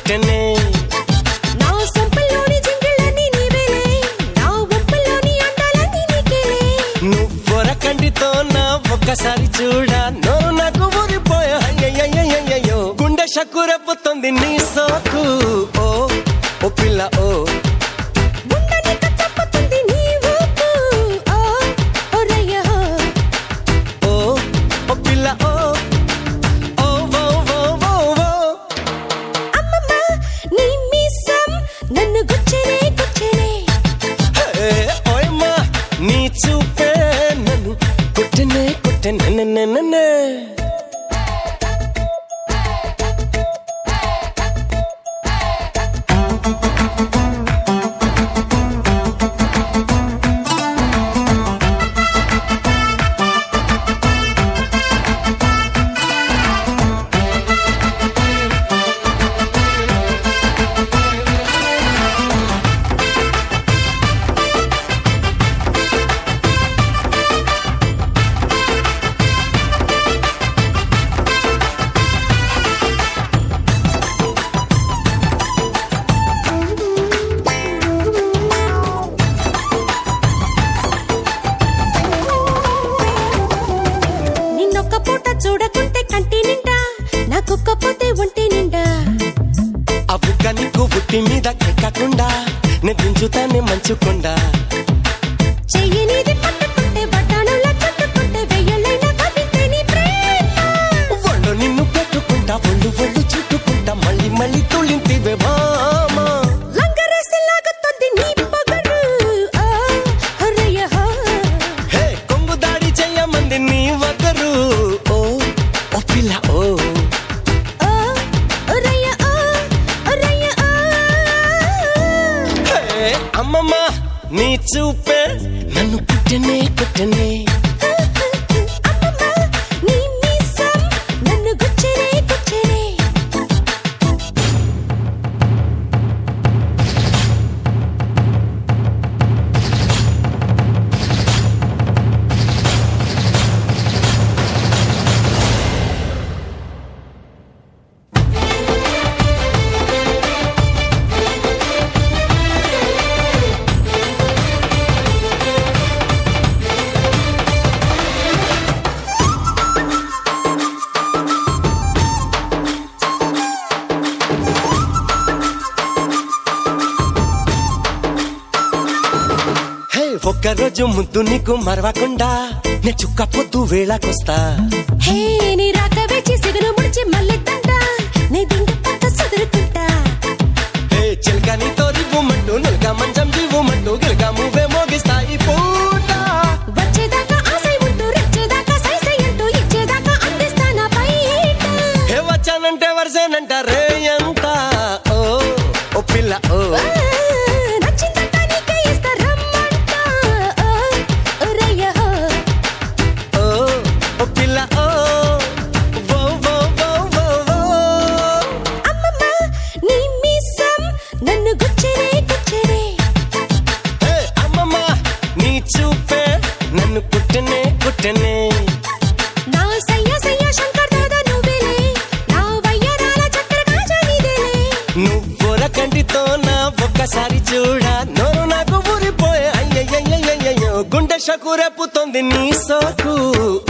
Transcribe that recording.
కుట్టెనే నా సొంపల్లోని జింగిళ్ళన్నీ నీవేలే నా వంపల్లోని అందాలన్నీ నీకేలే నువ్వొర కంటితో నా ఒక్కసారి చూడ నోరు నాకు ఊరిపోయా అయ్యయ్యయ్యయ్యో గుండె షక్కురెప్పుతుంది నీ సోకు ఓ ఓ పిల్ల ఓ ఉండని కచ్చప్పుతుంది నీ ఊపు ఓ ఓ రయ్య ఓ ఓ పిల్ల ఓ ఓ ఓ ఓ ఓ ఓ అమ్మమ్మ నీ మీసం నన్ను గుచ్చెనే గుచ్చెనే హే, ఓయమ్మా నీ చూపే నన్ను కుట్టెనే కుట్టెనే నిన్నొక్క పూట చూడకుంటే కంటి నిండా నాకొక్క పోతే ఒంటి నిండా ఆ బుగ్గ నీకు బుట్టి మీద ఎక్కకుండా నేను దించుతానే మంచుకుండా చెయ్యనిది పట్టుకుంటే బట్టానులా చుట్టుకుంటే వెయ్యలైనా కవితే నీ ప్రేమ ఒళ్ళు నిన్ను పెట్టుకుంటా ఒళ్ళు ఒళ్ళు చుట్టుకుంటా మళ్ళీ మళ్ళీ తుళింతివే మామా లంగరేసి లాగుతుంది నీ పొగరు ఓ హరయ్య హో హే కొంగు దాడి చెయ్యమంది నీ వగరు ఓ ఓ పిల్ల ఓ ఓ హరయ్య ఓ హరయ్య ఓ హే అమ్మమ్మ నీ చూపే నన్ను కుట్టనే కుట్టనే అమ్మమ్మ నీ మీసం నన్ను గుచ్చెనే గుచ్చెనే హే ఒక్కరోజు ముద్దు నీకు మరవకుండా నే చుక్క పొద్దు వేళకొస్తా హే నీ రాక వేచి సిగురు ముడిచి మళ్ళీ తంట నీ దిండు పక్క సదురుకుంటా హే చిలక నీతో రివ్వుమంటూ నులక మంచం జీవుమంటూ గిలక మువ్వే మోగిస్తా ఈ పూట వచ్చేదాకా ఆశై ఉంటూ రెచ్చేదాకా సైసై అంటూ ఇచ్చేదాకా అందిస్తానా బయట హే వచ్చానంటే వరసేనంట రే ఎంత ఓ ఓ పిల్ల ఓ ఆ, నచ్చిందంట నీకే ఇస్తా రమ్మంట ఓ, ఓ రయ్య హో. ఓ ఓ పిల్ల ఓ ఓ ఓ ఓ ఓ ఓ అమ్మమ్మ నీ మీసం నన్ను గుచ్చెనే గుచ్చెనే హే అమ్మమ్మ నీ చూపే నన్ను కుట్టనే కుట్టనే నా సయ్య సయ్య శంకర్ దాదా నువ్వేలే నా వయ్యరాల చక్కెర కాజా నీదేలే నువ్వుల కంటితో నా ఒక్కసారి చూడ నోరు నాకు ఊరిపోయే అయ్యయ్యయ్యయ్యో గుండె షకురెప్పుతోంది నీ సోకు